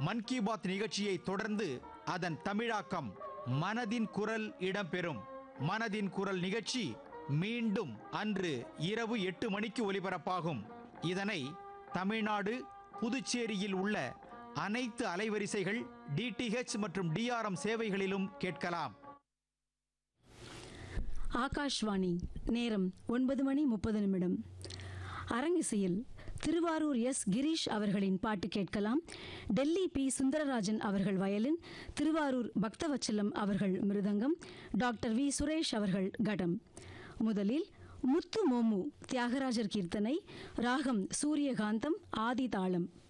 மன் கி பாத் நிகழ்ச்சியை தொடர்ந்து அதன் தமிழாக்கம் மனதின் குரல் இடம்பெறும் மனதின் குரல் நிகழ்ச்சி மீண்டும் அன்று இரவு எட்டு மணிக்கு ஒலிபரப்பாகும் இதனை தமிழ்நாடு புதுச்சேரியில் உள்ள அனைத்து அலைவரிசைகள் டிடிஹெச் மற்றும் டிஆர்எம் சேவைகளிலும் கேட்கலாம் ஆகாஷ்வாணி நேரம் ஒன்பது மணி முப்பது நிமிடம் அரங்கிசையில் திருவாரூர் எஸ் கிரீஷ் அவர்களின் பாட்டு கேட்கலாம் டெல்லி பி சுந்தரராஜன் அவர்கள் வயலின் திருவாரூர் பக்தவச்சலம் அவர்கள் மிருதங்கம் டாக்டர் வி சுரேஷ் அவர்கள் கடம் முதலில் முத்து மோமு தியாகராஜர் கீர்த்தனை ராகம் சூரியகாந்தம் ஆதி தாளம்